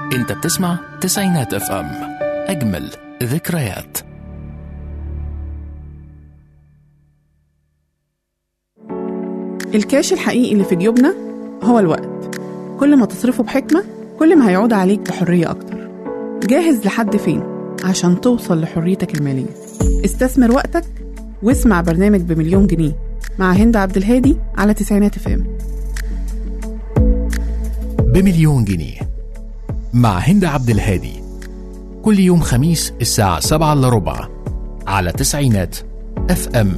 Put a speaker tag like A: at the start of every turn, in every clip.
A: انت بتسمع تسعينات اف ام اجمل ذكريات
B: الكاش الحقيقي اللي في جيوبنا هو الوقت كل ما تصرفه بحكمة كل ما هيعود عليك بحرية أكتر جاهز لحد فين عشان توصل لحريتك المالية استثمر وقتك واسمع برنامج بمليون جنيه مع هند عبد الهادي على تسعينات فام
A: بمليون جنيه مع هند عبد الهادي كل يوم خميس الساعة سبعة إلا ربع على تسعينات اف ام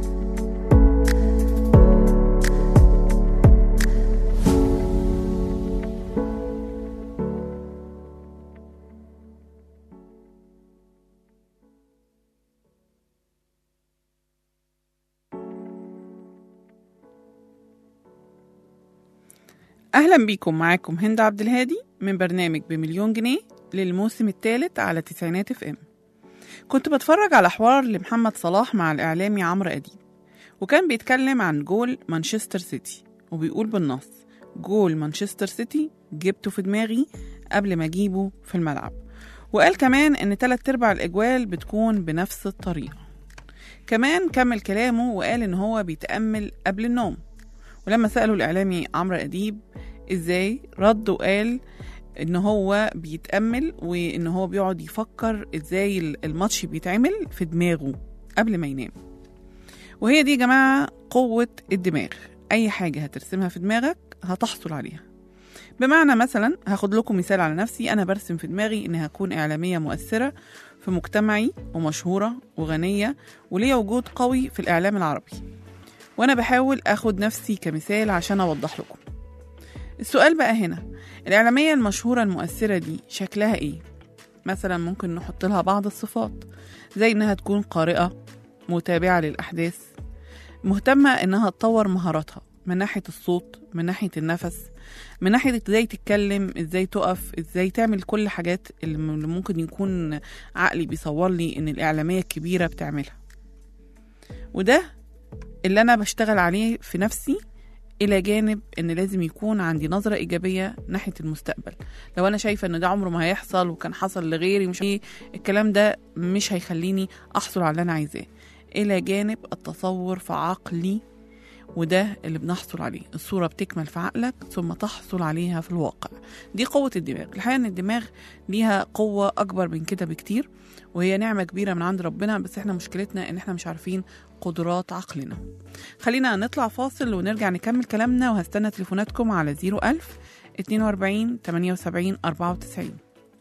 B: أهلا بيكم معاكم هند عبد الهادي من برنامج بمليون جنيه للموسم الثالث على تسعينات اف ام كنت بتفرج على حوار لمحمد صلاح مع الإعلامي عمرو أديب وكان بيتكلم عن جول مانشستر سيتي وبيقول بالنص جول مانشستر سيتي جبته في دماغي قبل ما أجيبه في الملعب وقال كمان إن تلات أرباع الأجوال بتكون بنفس الطريقة كمان كمل كلامه وقال إن هو بيتأمل قبل النوم ولما سأله الإعلامي عمرو أديب إزاي رد وقال إن هو بيتأمل وإن هو بيقعد يفكر إزاي الماتش بيتعمل في دماغه قبل ما ينام وهي دي يا جماعة قوة الدماغ أي حاجة هترسمها في دماغك هتحصل عليها بمعنى مثلا هاخد لكم مثال على نفسي أنا برسم في دماغي إني هكون إعلامية مؤثرة في مجتمعي ومشهورة وغنية وليا وجود قوي في الإعلام العربي وأنا بحاول أخد نفسي كمثال عشان أوضح لكم السؤال بقى هنا الإعلامية المشهورة المؤثرة دي شكلها إيه؟ مثلا ممكن نحط لها بعض الصفات زي إنها تكون قارئة متابعة للأحداث مهتمة إنها تطور مهاراتها من ناحية الصوت من ناحية النفس من ناحية ازاي تتكلم ازاي تقف ازاي تعمل كل حاجات اللي ممكن يكون عقلي بيصور لي ان الإعلامية الكبيرة بتعملها وده اللي أنا بشتغل عليه في نفسي إلى جانب إن لازم يكون عندي نظرة إيجابية ناحية المستقبل لو أنا شايفة إن ده عمره ما هيحصل وكان حصل لغيري مش إيه الكلام ده مش هيخليني أحصل على اللي أنا عايزاه إلى جانب التصور في عقلي وده اللي بنحصل عليه الصورة بتكمل في عقلك ثم تحصل عليها في الواقع دي قوة الدماغ الحقيقة ان الدماغ ليها قوة أكبر من كده بكتير وهي نعمة كبيرة من عند ربنا بس احنا مشكلتنا ان احنا مش عارفين قدرات عقلنا خلينا نطلع فاصل ونرجع نكمل كلامنا وهستنى تليفوناتكم على 01000 42 78 94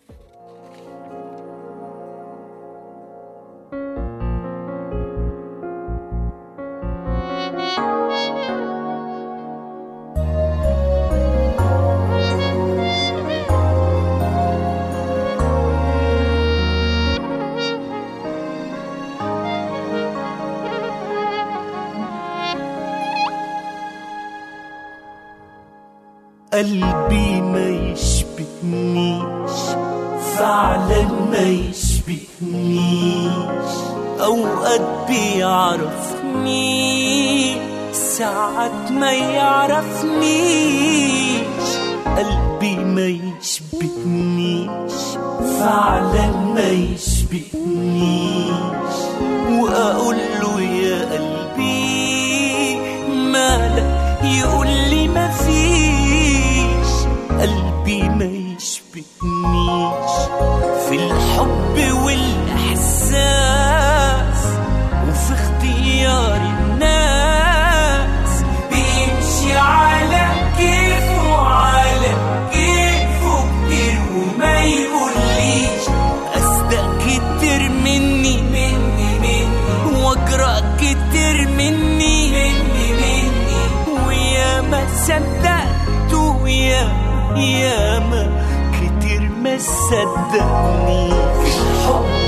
C: قلبي ما يشبهنيش فعلا ما يشبهنيش اوقات بيعرفني ساعات ما يعرفنيش قلبي ما يشبهنيش فعلا ما يشبهنيش واقول له يا قلبي مالك يقول لي ما فيش قلبي ما يشبهنيش في الحب والإحساس وفي اختيار الناس بيمشي على كيفه على كيفه كتير وما يقوليش أصدق كتير مني مني مني وأجرأ كتير مني مني مني ويا ما صدقت ويا يا ما كتير ما صدقني في الحب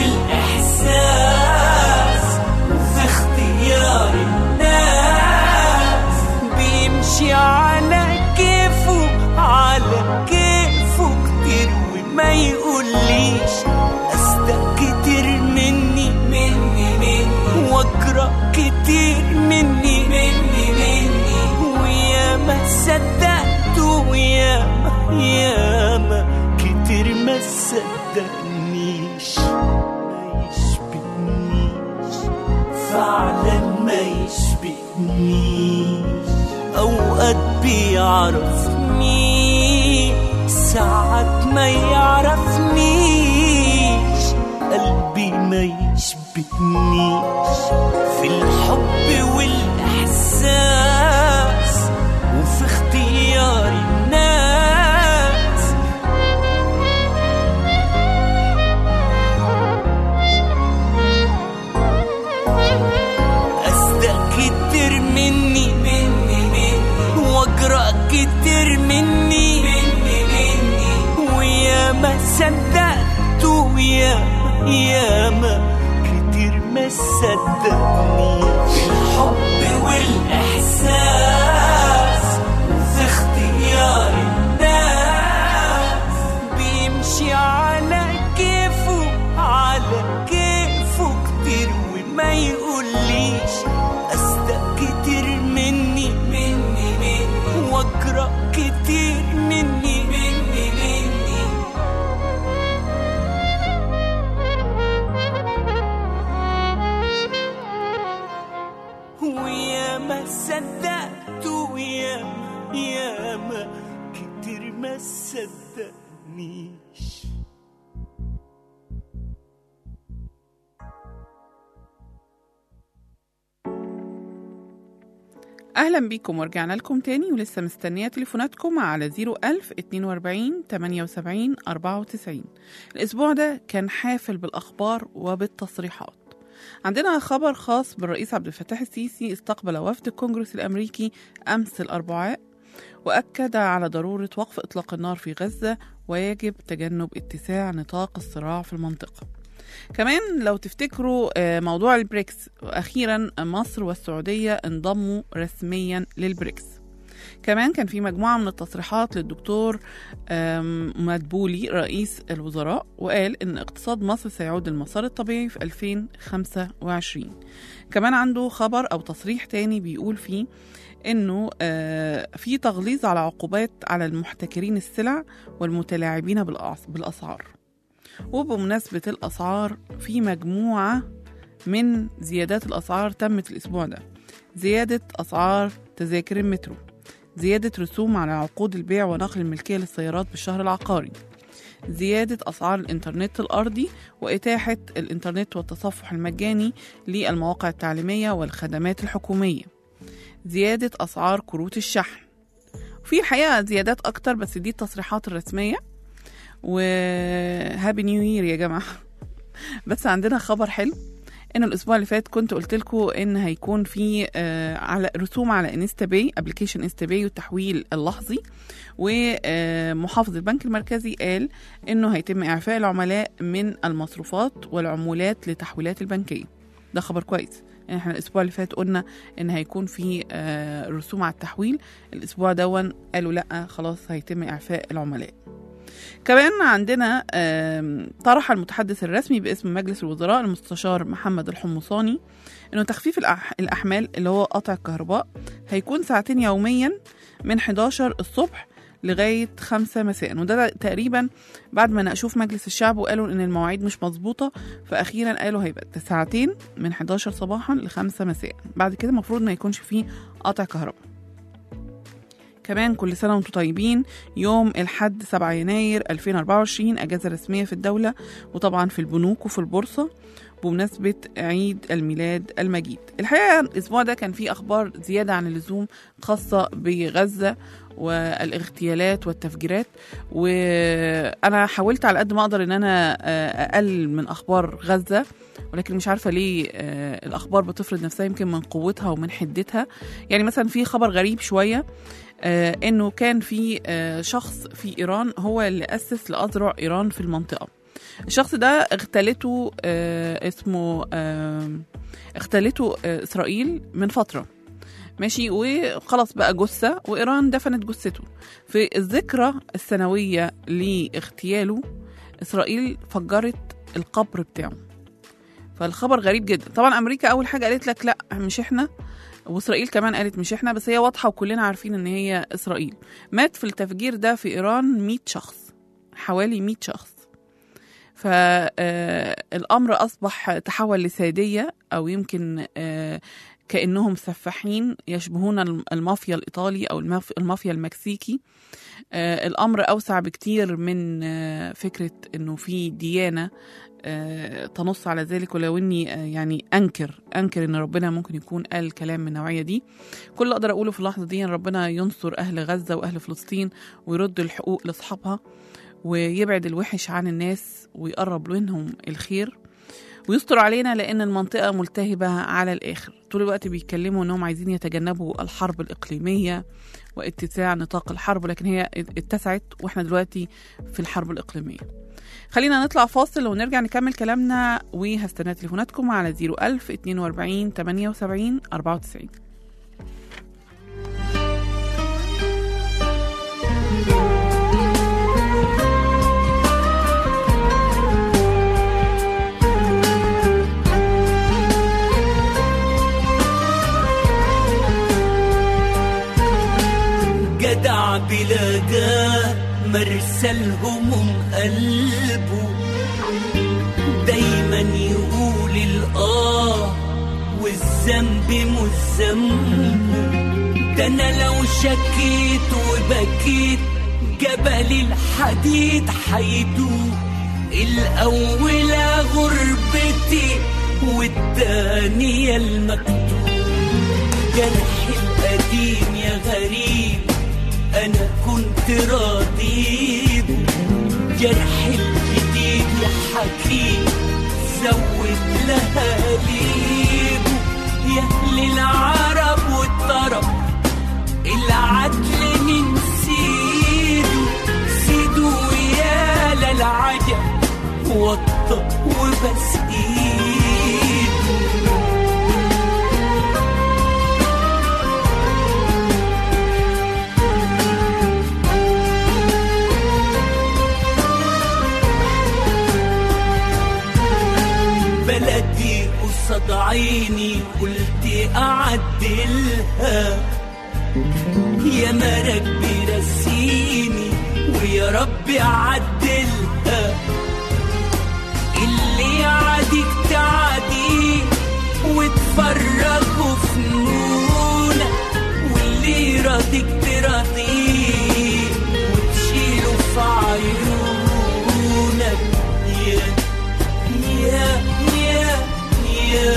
C: والإحساس وفي اختيار الناس بيمشي على كيفه على كيفه كتير وما يقوليش أصدق كتير مني مني مني وأجرأ كتير مني مني مني ويا ما صدقت ويا ما يا ما كتير صدقنيش ما يشبهنيش فعلا ما يشبهنيش اوقات بيعرفني ساعات ما يعرفنيش قلبي ما يشبهنيش في الحب والاحساس وفي اختيار الناس أصدق كتير مني مني مني وأجرأ كتير مني مني مني ويا ما صدقت ويا يا ما كتير ما صدقني الحب والإحساس وفي اختيار الناس بيمشي على كيفه على كيفه كتير وما يقوليش أصدق كتير مني مني مني وأقرأ كتير مني مني مني ويا ما صدقت ويا يا ما كتير ما صدقنيش
B: أهلا بيكم ورجعنا لكم تاني ولسه مستنية تليفوناتكم على 01000 42 78 94 الأسبوع ده كان حافل بالأخبار وبالتصريحات عندنا خبر خاص بالرئيس عبد الفتاح السيسي استقبل وفد الكونجرس الأمريكي أمس الأربعاء وأكد على ضرورة وقف إطلاق النار في غزة ويجب تجنب اتساع نطاق الصراع في المنطقة كمان لو تفتكروا آه، موضوع البريكس أخيرا مصر والسعودية انضموا رسميا للبريكس كمان كان في مجموعة من التصريحات للدكتور آم، مدبولي رئيس الوزراء وقال إن اقتصاد مصر سيعود للمسار الطبيعي في 2025 كمان عنده خبر أو تصريح تاني بيقول فيه إنه آه، في تغليظ على عقوبات على المحتكرين السلع والمتلاعبين بالأعص- بالأسعار وبمناسبة الأسعار في مجموعة من زيادات الأسعار تمت الأسبوع ده زيادة أسعار تذاكر المترو زيادة رسوم على عقود البيع ونقل الملكية للسيارات بالشهر العقاري زيادة أسعار الإنترنت الأرضي وإتاحة الإنترنت والتصفح المجاني للمواقع التعليمية والخدمات الحكومية زيادة أسعار كروت الشحن في الحقيقة زيادات أكتر بس دي التصريحات الرسمية وهابي نيو يير يا جماعة بس عندنا خبر حلو ان الاسبوع اللي فات كنت قلت لكم ان هيكون في آه، على رسوم على انستا باي ابلكيشن انستا باي والتحويل اللحظي ومحافظ البنك المركزي قال انه هيتم اعفاء العملاء من المصروفات والعمولات للتحويلات البنكيه ده خبر كويس يعني احنا الاسبوع اللي فات قلنا ان هيكون في آه، رسوم على التحويل الاسبوع دون قالوا لا خلاص هيتم اعفاء العملاء كمان عندنا آم، طرح المتحدث الرسمي باسم مجلس الوزراء المستشار محمد الحمصاني انه تخفيف الأح- الاحمال اللي هو قطع الكهرباء هيكون ساعتين يوميا من 11 الصبح لغايه 5 مساء وده تقريبا بعد ما ناقشوه في مجلس الشعب وقالوا ان المواعيد مش مظبوطه فاخيرا قالوا هيبقى ساعتين من 11 صباحا ل 5 مساء بعد كده المفروض ما يكونش فيه قطع كهرباء كمان كل سنة وانتم طيبين يوم الحد 7 يناير 2024 أجازة رسمية في الدولة وطبعا في البنوك وفي البورصة بمناسبة عيد الميلاد المجيد الحقيقة الأسبوع ده كان فيه أخبار زيادة عن اللزوم خاصة بغزة والاغتيالات والتفجيرات وأنا حاولت على قد ما أقدر إن أنا آه، أقلل من أخبار غزة ولكن مش عارفة ليه آه، الأخبار بتفرض نفسها يمكن من قوتها ومن حدتها يعني مثلا في خبر غريب شوية آه، انه كان في آه، شخص في ايران هو اللي اسس لاذرع ايران في المنطقه الشخص ده اغتالته آه، اسمه آه، اغتالته آه، اسرائيل من فتره ماشي وخلاص بقى جثه وايران دفنت جثته في الذكرى السنويه لاغتياله اسرائيل فجرت القبر بتاعه فالخبر غريب جدا طبعا امريكا اول حاجه قالت لك لا مش احنا واسرائيل كمان قالت مش احنا بس هي واضحه وكلنا عارفين ان هي اسرائيل مات في التفجير ده في ايران 100 شخص حوالي 100 شخص فالأمر أصبح تحول لسادية أو يمكن آه، كأنهم سفاحين يشبهون الم- المافيا الإيطالي أو الماف- المافيا المكسيكي آه، الأمر أوسع بكتير من آه، فكرة أنه في ديانة آه، تنص على ذلك ولو اني آه، يعني انكر انكر ان ربنا ممكن يكون قال كلام من النوعيه دي كل اللي اقدر اقوله في اللحظه دي ان ربنا ينصر اهل غزه واهل فلسطين ويرد الحقوق لاصحابها ويبعد الوحش عن الناس ويقرب منهم الخير ويستر علينا لان المنطقه ملتهبه على الاخر طول الوقت بيتكلموا انهم عايزين يتجنبوا الحرب الاقليميه واتساع نطاق الحرب لكن هي اتسعت واحنا دلوقتي في الحرب الاقليميه خلينا نطلع فاصل ونرجع نكمل كلامنا وهستنى تليفوناتكم على 01000 42 78 94
C: جدع بلاقاه مرسى الهموم قلبه دايما يقول الآه والذنب مش ذنبه ده انا لو شكيت وبكيت جبل الحديد حيدوق الأولى غربتي والتانية المكتوب جرحي القديم يا غريب أنا كنت راضي جرحي الجديد يا حكيم زود لها ليبه يا أهل العرب والطرب العدل من سيده سيده يا للعجب وطى وبس ايده بلدي قصاد عيني قلت أعدلها يا مرك برسيني ويا رب عدلها اللي عاديك تعديه وتفرجوا فنونك واللي راضيك تراضيه وتشيله في عيونك يا يا يا يا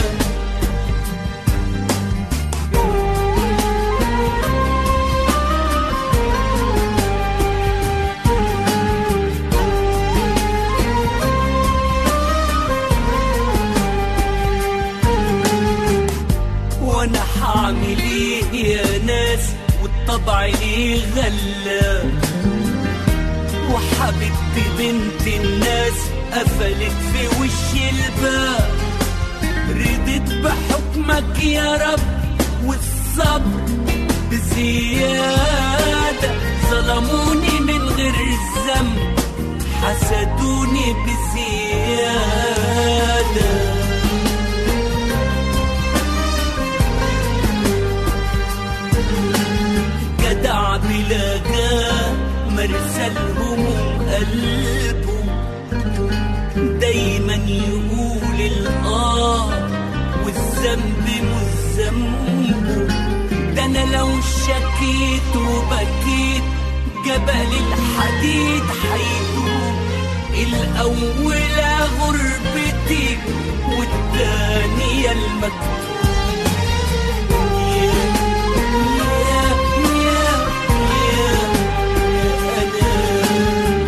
C: وانا حعمل ايه يا ناس والطبع ليه غلا وحبيبتي بنت الناس قفلت في وش الباب رضيت بحكمك يا رب والصبر بزيادة ظلموني من غير الذنب حسدوني بزيادة جدع بلاقاه مرسى الهموم قلبه دايما يقول الآه والذنب مش ذنبه ده أنا لو شكيت وبكيت جبل الحديد حيدوب الأولى غربتي والتانية المكتوب يا يا يا يا أنا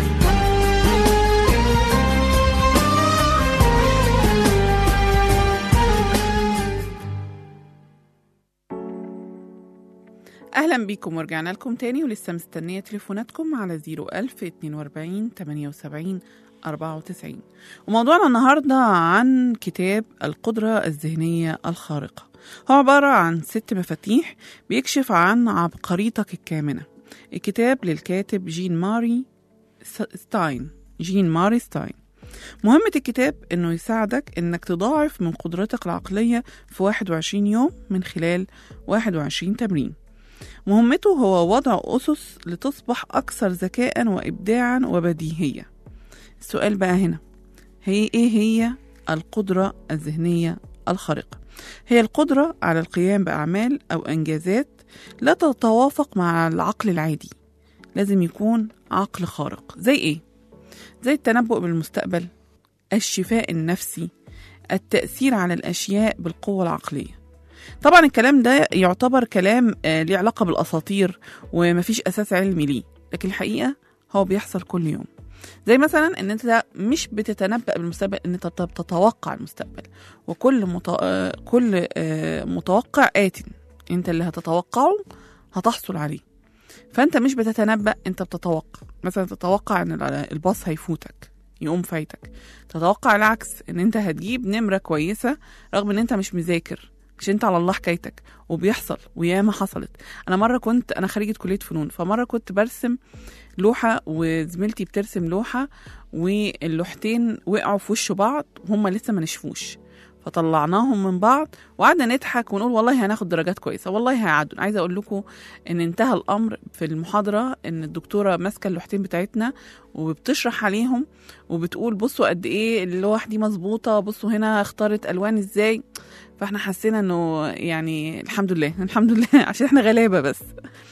B: اهلا بيكم ورجعنا لكم تاني ولسه مستنيه تليفوناتكم على 01000 42 78 94 وموضوعنا النهارده عن كتاب القدره الذهنيه الخارقه هو عباره عن ست مفاتيح بيكشف عن عبقريتك الكامنه الكتاب للكاتب جين ماري س- ستاين جين ماري ستاين مهمة الكتاب إنه يساعدك إنك تضاعف من قدرتك العقلية في 21 يوم من خلال 21 تمرين مهمته هو وضع أسس لتصبح أكثر ذكاء وإبداعا وبديهية السؤال بقى هنا هي إيه هي القدرة الذهنية الخارقة هي القدرة على القيام بأعمال أو إنجازات لا تتوافق مع العقل العادي لازم يكون عقل خارق زي إيه؟ زي التنبؤ بالمستقبل الشفاء النفسي التأثير على الأشياء بالقوة العقلية طبعا الكلام ده يعتبر كلام آه، ليه علاقة بالأساطير ومفيش أساس علمي ليه لكن الحقيقة هو بيحصل كل يوم زي مثلا ان انت مش بتتنبأ بالمستقبل ان انت بتتوقع المستقبل وكل مت... آه، كل آه، متوقع آت انت اللي هتتوقعه هتحصل عليه فانت مش بتتنبأ انت بتتوقع مثلا تتوقع ان ال- الباص هيفوتك يقوم فايتك تتوقع العكس ان انت هتجيب نمرة كويسة رغم ان انت مش مذاكر مش انت على الله حكايتك وبيحصل وياما حصلت انا مرة كنت انا خريجة كلية فنون فمرة كنت برسم لوحة وزميلتي بترسم لوحة واللوحتين وقعوا في وش بعض وهم لسه ما نشفوش فطلعناهم من بعض وقعدنا نضحك ونقول والله هناخد درجات كويسه والله هيعدوا عايزه اقول لكم ان انتهى الامر في المحاضره ان الدكتوره ماسكه اللوحتين بتاعتنا وبتشرح عليهم وبتقول بصوا قد ايه اللوح دي مظبوطه بصوا هنا اختارت الوان ازاي فاحنا حسينا انه يعني الحمد لله الحمد لله عشان احنا غلابه بس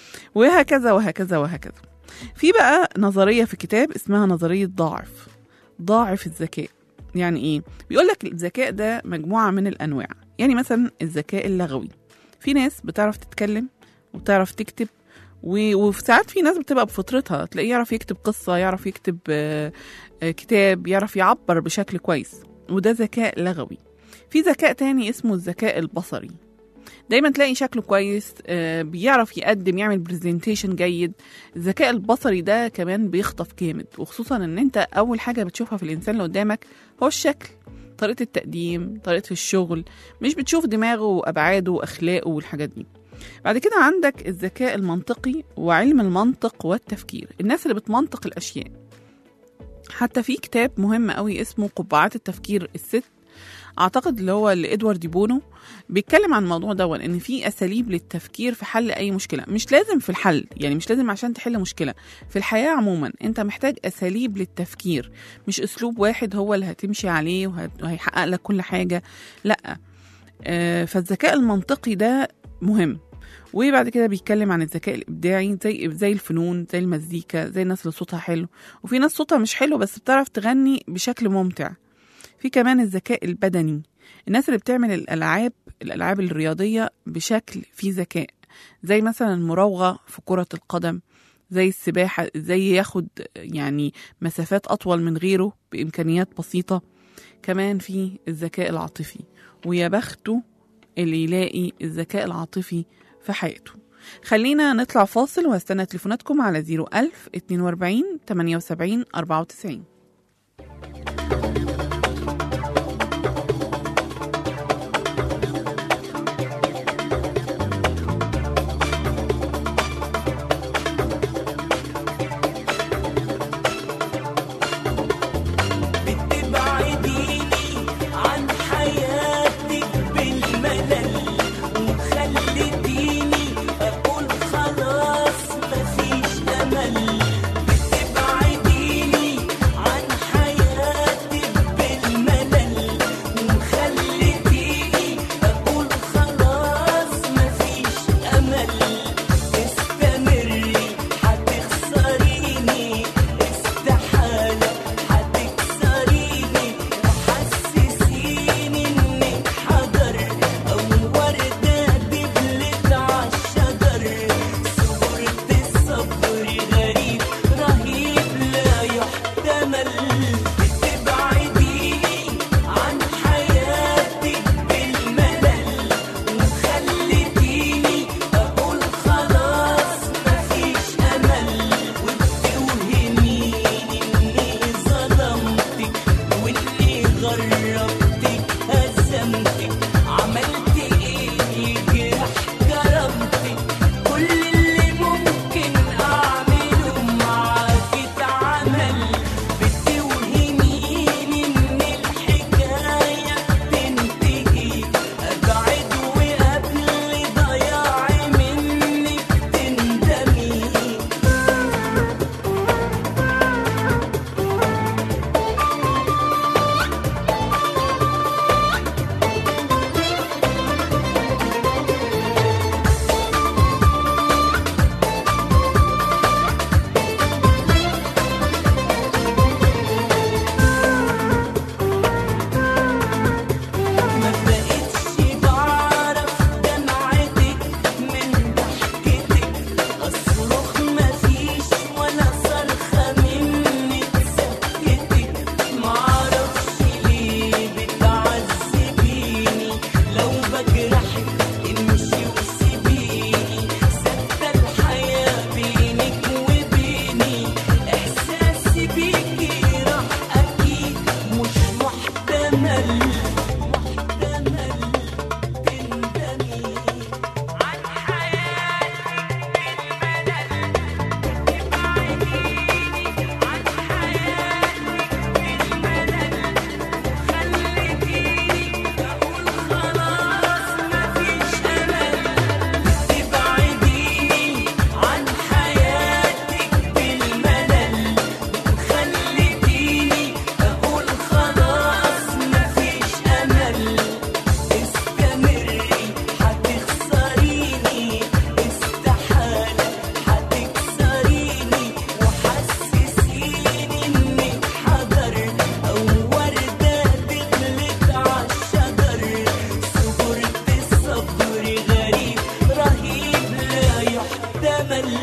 B: وهكذا وهكذا وهكذا في بقى نظريه في كتاب اسمها نظريه ضاعف ضاعف الذكاء يعني ايه بيقول لك الذكاء ده مجموعه من الانواع يعني مثلا الذكاء اللغوي في ناس بتعرف تتكلم وبتعرف تكتب و- وفي ساعات في ناس بتبقى بفطرتها تلاقيه يعرف يكتب قصة يعرف يكتب آه، آه، كتاب يعرف يعبر بشكل كويس وده ذكاء لغوي في ذكاء تاني اسمه الذكاء البصري دايما تلاقي شكله كويس آه، بيعرف يقدم يعمل برزنتيشن جيد الذكاء البصري ده كمان بيخطف جامد وخصوصا ان انت اول حاجه بتشوفها في الانسان اللي قدامك هو الشكل طريقه التقديم طريقه الشغل مش بتشوف دماغه وابعاده واخلاقه والحاجات دي بعد كده عندك الذكاء المنطقي وعلم المنطق والتفكير الناس اللي بتمنطق الاشياء حتى في كتاب مهم قوي اسمه قبعات التفكير الست اعتقد اللي هو لادوارد دي بونو بيتكلم عن الموضوع ده ان في اساليب للتفكير في حل اي مشكله مش لازم في الحل يعني مش لازم عشان تحل مشكله في الحياه عموما انت محتاج اساليب للتفكير مش اسلوب واحد هو اللي هتمشي عليه وهت- وهيحقق لك كل حاجه لا آه، فالذكاء المنطقي ده مهم وبعد كده بيتكلم عن الذكاء الابداعي زي زي الفنون زي المزيكا زي الناس اللي صوتها حلو وفي ناس صوتها مش حلو بس بتعرف تغني بشكل ممتع في كمان الذكاء البدني الناس اللي بتعمل الالعاب الالعاب الرياضيه بشكل فيه ذكاء زي مثلا المراوغه في كره القدم زي السباحه ازاي ياخد يعني مسافات اطول من غيره بامكانيات بسيطه كمان في الذكاء العاطفي ويا بخته اللي يلاقي الذكاء العاطفي في حياته خلينا نطلع فاصل وهستنى تليفوناتكم على 01000 42 78 94
C: بتبعديني عن حياتك بالملل وخلتيني اقول خلاص مفيش امل بتبعديني عن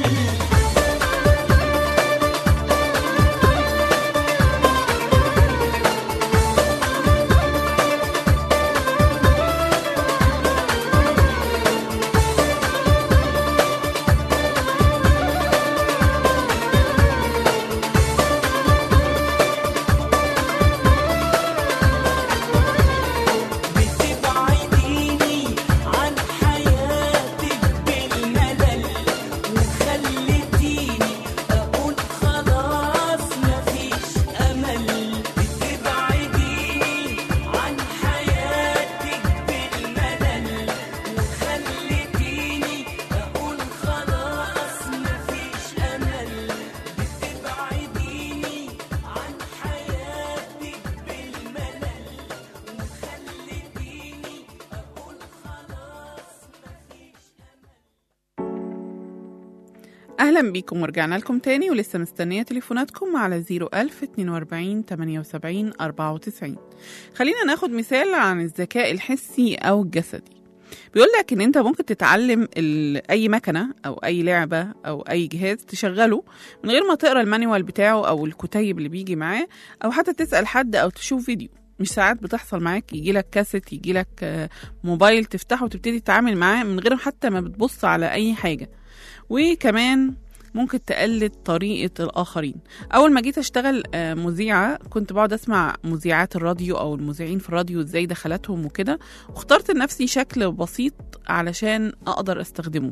C: بتبعديني عن حياتك بالملل وخلتيني أقول خلاص مفيش أمل بتبعديني عن حياتك بالملل وخلتيني أقول خلاص مفيش أمل بتبعديني عن حياتك بالملل وخلتيني أقول خلاص مفيش
B: أهلا بيكم ورجعنا لكم تاني ولسه مستنية تليفوناتكم على 01000 42 78 94 خلينا ناخد مثال عن الذكاء الحسي أو الجسدي بيقول لك ان انت ممكن تتعلم ال- اي مكنه او اي لعبه او اي جهاز تشغله من غير ما تقرا المانيوال بتاعه او الكتيب اللي بيجي معاه او حتى تسال حد او تشوف فيديو مش ساعات بتحصل معاك يجي لك كاسيت يجي لك موبايل تفتحه وتبتدي تتعامل معاه من غير حتى ما بتبص على اي حاجه وكمان ممكن تقلد طريقة الآخرين أول ما جيت أشتغل آه، مذيعة كنت بقعد أسمع مذيعات الراديو أو المذيعين في الراديو إزاي دخلاتهم وكده واخترت لنفسي شكل بسيط علشان أقدر أستخدمه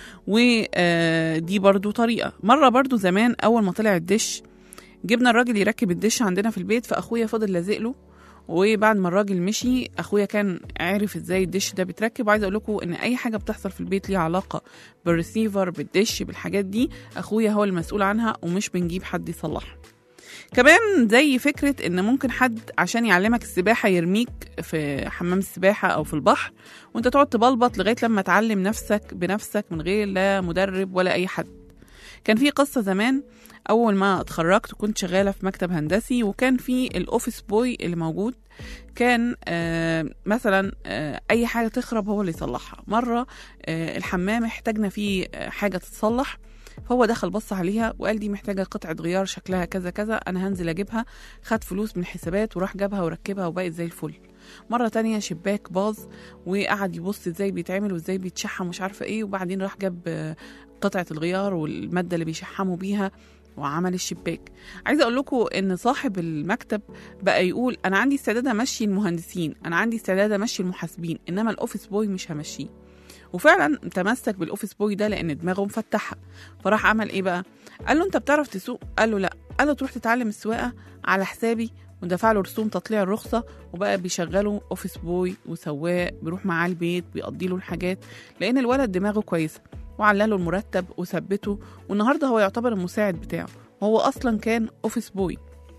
B: ودي برضو طريقة مرة برضو زمان أول ما طلع الدش جبنا الراجل يركب الدش عندنا في البيت فأخويا فضل لازق له وبعد ما الراجل مشي اخويا كان عارف ازاي الدش ده بيتركب وعايزه اقول لكم ان اي حاجه بتحصل في البيت ليها علاقه بالريسيفر بالدش بالحاجات دي اخويا هو المسؤول عنها ومش بنجيب حد يصلحها كمان زي فكرة إن ممكن حد عشان يعلمك السباحة يرميك في حمام السباحة أو في البحر وأنت تقعد تبلبط لغاية لما تعلم نفسك بنفسك من غير لا مدرب ولا أي حد كان في قصة زمان أول ما اتخرجت كنت شغالة في مكتب هندسي وكان في الأوفيس بوي اللي موجود كان آه مثلا آه أي حاجة تخرب هو اللي يصلحها مرة آه الحمام احتاجنا فيه آه حاجة تتصلح فهو دخل بص عليها وقال دي محتاجة قطعة غيار شكلها كذا كذا أنا هنزل أجيبها خد فلوس من الحسابات وراح جابها وركبها وبقت زي الفل مرة تانية شباك باظ وقعد يبص ازاي بيتعمل وازاي بيتشحم مش عارفة ايه وبعدين راح جاب آه، قطعة الغيار والمادة اللي بيشحموا بيها وعمل الشباك عايزه اقول لكم ان صاحب المكتب بقى يقول انا عندي استعداد امشي المهندسين انا عندي استعداد امشي المحاسبين انما الاوفيس بوي مش همشيه وفعلا تمسك بالاوفيس بوي ده لان دماغه مفتحه فراح عمل ايه بقى قال له انت بتعرف تسوق قال له لا قال له تروح تتعلم السواقه على حسابي ودفع له رسوم تطليع الرخصه وبقى بيشغله اوفيس بوي وسواق بيروح معاه البيت بيقضي له الحاجات لان الولد دماغه كويسه وعلى له المرتب وثبته والنهارده هو يعتبر المساعد بتاعه وهو اصلا كان اوفيس بوي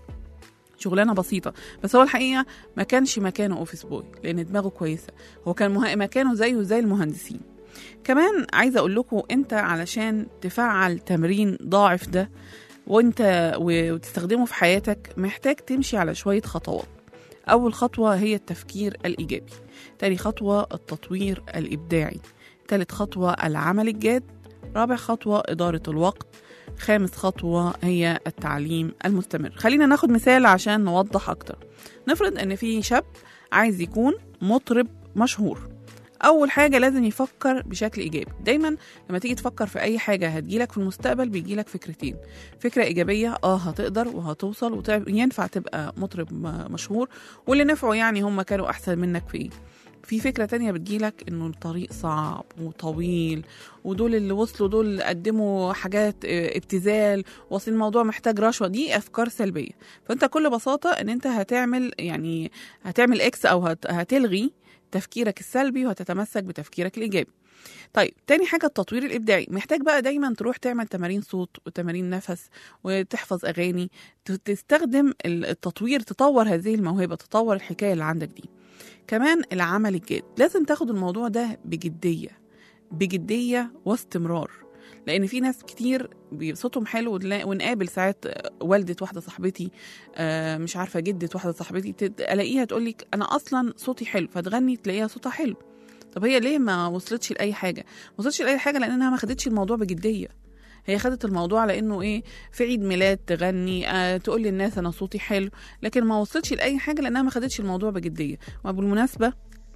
B: شغلانه بسيطه بس هو الحقيقه ما كانش مكانه اوفيس بوي لان دماغه كويسه هو كان مه- مكانه زيه زي المهندسين كمان عايزه اقول لكم انت علشان تفعل تمرين ضاعف ده وانت و- وتستخدمه في حياتك محتاج تمشي على شويه خطوات اول خطوه هي التفكير الايجابي تاني خطوه التطوير الابداعي تالت خطوه العمل الجاد رابع خطوه اداره الوقت خامس خطوة هي التعليم المستمر خلينا ناخد مثال عشان نوضح أكتر نفرض أن في شاب عايز يكون مطرب مشهور أول حاجة لازم يفكر بشكل إيجابي دايما لما تيجي تفكر في أي حاجة هتجيلك في المستقبل بيجيلك فكرتين فكرة إيجابية آه هتقدر وهتوصل وينفع تبقى مطرب م- مشهور واللي نفعه يعني هم كانوا أحسن منك في إيه في فكرة تانية بتجيلك إنه الطريق صعب وطويل ودول اللي وصلوا دول اللي قدموا حاجات اه، ابتذال واصل الموضوع محتاج رشوة دي أفكار سلبية فأنت كل بساطة إن أنت هتعمل يعني هتعمل إكس أو هت- هتلغي تفكيرك السلبي وهتتمسك بتفكيرك الإيجابي طيب تاني حاجة التطوير الإبداعي محتاج بقى دايما تروح تعمل تمارين صوت وتمارين نفس وتحفظ أغاني ت- تستخدم ال- التطوير تطور هذه الموهبة تطور الحكاية اللي عندك دي كمان العمل الجاد لازم تاخد الموضوع ده بجدية بجدية واستمرار لان في ناس كتير بي- صوتهم حلو ونلا- ونقابل ساعات والده واحده صاحبتي آه، مش عارفه جده واحده صاحبتي تت- الاقيها تقول لك انا اصلا صوتي حلو فتغني تلاقيها صوتها حلو طب هي ليه ما وصلتش لاي حاجه ما وصلتش لاي حاجه لانها ما خدتش الموضوع بجديه هي خدت الموضوع على انه ايه في عيد ميلاد تغني آه تقول للناس انا صوتي حلو لكن ما وصلتش لاي حاجه لانها ما خدتش الموضوع بجديه وبالمناسبه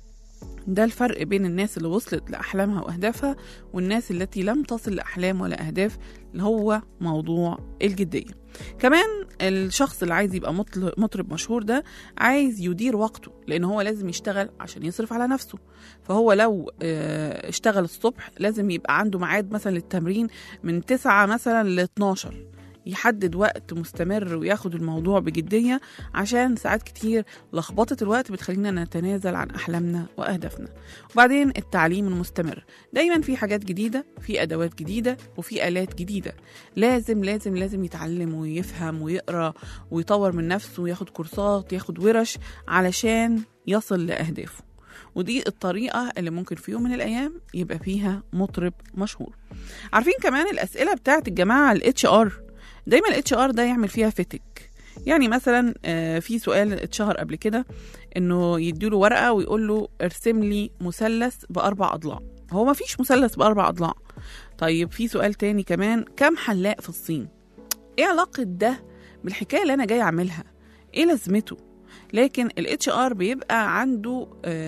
B: ده الفرق بين الناس اللي وصلت لأحلامها وأهدافها والناس التي لم تصل لأحلام ولا أهداف اللي هو موضوع الجدية كمان الشخص اللي عايز يبقى مطل- مطرب مشهور ده عايز يدير وقته لأن هو لازم يشتغل عشان يصرف على نفسه فهو لو آه، اشتغل الصبح لازم يبقى عنده ميعاد مثلا للتمرين من 9 مثلا ل 12 يحدد وقت مستمر وياخد الموضوع بجدية عشان ساعات كتير لخبطة الوقت بتخلينا نتنازل عن أحلامنا وأهدافنا وبعدين التعليم المستمر دايما في حاجات جديدة في أدوات جديدة وفي آلات جديدة لازم لازم لازم يتعلم ويفهم ويقرأ ويطور من نفسه وياخد كورسات ياخد ورش علشان يصل لأهدافه ودي الطريقة اللي ممكن في يوم من الأيام يبقى فيها مطرب مشهور عارفين كمان الأسئلة بتاعت الجماعة الاتش ار دايما الاتش ار ده يعمل فيها فتك يعني مثلا آه، في سؤال اتشهر قبل كده انه يديله ورقه ويقول له ارسم لي مثلث باربع اضلاع هو ما فيش مثلث باربع اضلاع طيب في سؤال تاني كمان كم حلاق في الصين ايه علاقه ده بالحكايه اللي انا جاي اعملها ايه لازمته لكن الاتش ار بيبقى عنده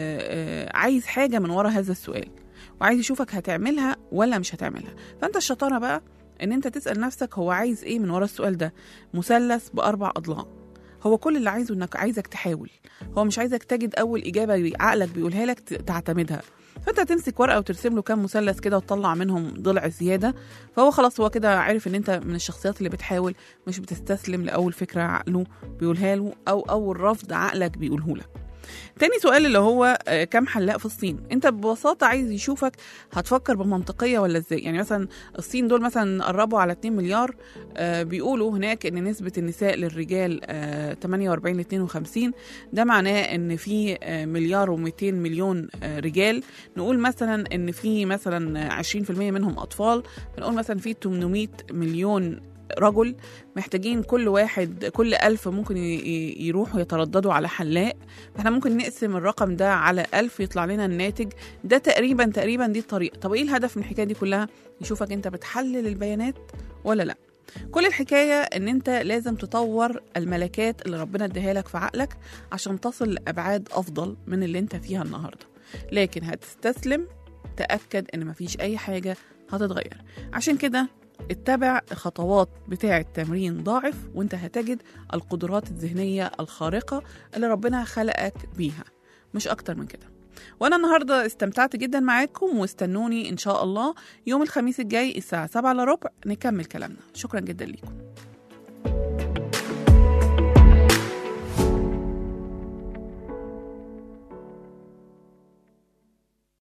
B: آه، آه، عايز حاجه من ورا هذا السؤال وعايز يشوفك هتعملها ولا مش هتعملها فانت الشطاره بقى ان انت تسال نفسك هو عايز ايه من ورا السؤال ده مثلث باربع اضلاع هو كل اللي عايزه انك عايزك تحاول هو مش عايزك تجد اول اجابه عقلك بيقولها لك ت- تعتمدها فانت هتمسك ورقه وترسم له كام مثلث كده وتطلع منهم ضلع زياده فهو خلاص هو كده عارف ان انت من الشخصيات اللي بتحاول مش بتستسلم لاول فكره عقله بيقولها له او اول رفض عقلك بيقوله لك تاني سؤال اللي هو آه، كم حلاق في الصين انت ببساطه عايز يشوفك هتفكر بمنطقيه ولا ازاي يعني مثلا الصين دول مثلا قربوا على 2 مليار آه، بيقولوا هناك ان نسبه النساء للرجال آه، 48 ل 52 ده معناه ان في آه، مليار و200 مليون آه، رجال نقول مثلا ان في مثلا 20% منهم اطفال فنقول مثلا في 800 مليون رجل محتاجين كل واحد كل ألف ممكن ي- ي- يروحوا يترددوا على حلاق فاحنا ممكن نقسم الرقم ده على ألف يطلع لنا الناتج ده تقريبا تقريبا دي الطريقة طب ايه الهدف من الحكاية دي كلها يشوفك انت بتحلل البيانات ولا لا كل الحكاية ان انت لازم تطور الملكات اللي ربنا اداها لك في عقلك عشان تصل لأبعاد أفضل من اللي انت فيها النهاردة لكن هتستسلم تأكد ان مفيش أي حاجة هتتغير عشان كده اتبع الخطوات بتاعة تمرين ضاعف وانت هتجد القدرات الذهنية الخارقة اللي ربنا خلقك بيها مش أكتر من كده وانا النهارده استمتعت جدا معاكم واستنوني ان شاء الله يوم الخميس الجاي الساعه 7 الا ربع نكمل كلامنا شكرا جدا ليكم